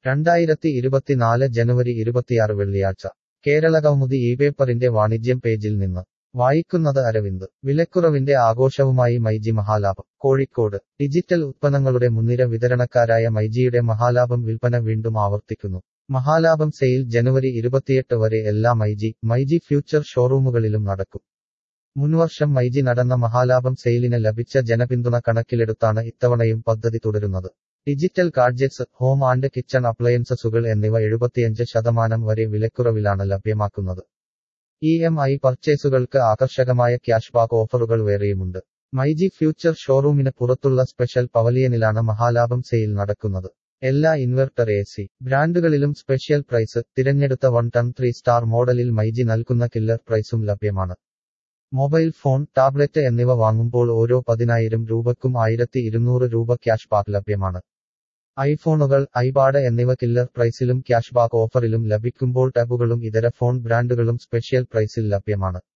രണ്ടായിരത്തി ഇരുപത്തിനാല് ജനുവരി ഇരുപത്തിയാറ് വെള്ളിയാഴ്ച കേരളകൗമുദി ഈ പേപ്പറിന്റെ വാണിജ്യം പേജിൽ നിന്ന് വായിക്കുന്നത് അരവിന്ദ് വിലക്കുറവിന്റെ ആഘോഷവുമായി മൈജി മഹാലാഭം കോഴിക്കോട് ഡിജിറ്റൽ ഉത്പന്നങ്ങളുടെ മുൻനിര വിതരണക്കാരായ മൈജിയുടെ മഹാലാഭം വിൽപ്പന വീണ്ടും ആവർത്തിക്കുന്നു മഹാലാഭം സെയിൽ ജനുവരി ഇരുപത്തിയെട്ട് വരെ എല്ലാ മൈജി മൈജി ഫ്യൂച്ചർ ഷോറൂമുകളിലും നടക്കും മുൻവർഷം മൈജി നടന്ന മഹാലാഭം സെയിലിന് ലഭിച്ച ജനപിന്തുണ കണക്കിലെടുത്താണ് ഇത്തവണയും പദ്ധതി തുടരുന്നത് digital gadgets home and kitchen അപ്ലയൻസസുകൾ എന്നിവ എഴുപത്തിയഞ്ച് ശതമാനം വരെ വിലക്കുറവിലാണ് ലഭ്യമാക്കുന്നത് ഇ എം ഐ പർച്ചേസുകൾക്ക് ആകർഷകമായ ക്യാഷ്ബാക്ക് ഓഫറുകൾ വേറെയുമുണ്ട് മൈജി ഫ്യൂച്ചർ ഷോറൂമിന് പുറത്തുള്ള സ്പെഷ്യൽ പവലിയനിലാണ് മഹാലാഭം സെയിൽ നടക്കുന്നത് എല്ലാ ഇൻവെർട്ടർ എ സി ബ്രാൻഡുകളിലും സ്പെഷ്യൽ പ്രൈസ് തിരഞ്ഞെടുത്ത വൺ ടൺ ത്രീ സ്റ്റാർ മോഡലിൽ മൈജി നൽകുന്ന കില്ലർ പ്രൈസും ലഭ്യമാണ് മൊബൈൽ ഫോൺ ടാബ്ലറ്റ് എന്നിവ വാങ്ങുമ്പോൾ ഓരോ പതിനായിരം രൂപക്കും ആയിരത്തി ഇരുന്നൂറ് രൂപ ക്യാഷ് ബാക്ക് ലഭ്യമാണ് ഐഫോണുകൾ ഐപാഡ് എന്നിവ കില്ലർ പ്രൈസിലും ക്യാഷ്ബാക്ക് ഓഫറിലും ലഭിക്കുമ്പോൾ ടാബുകളും ഇതര ഫോൺ ബ്രാൻഡുകളും സ്പെഷ്യൽ പ്രൈസിൽ ലഭ്യമാണ്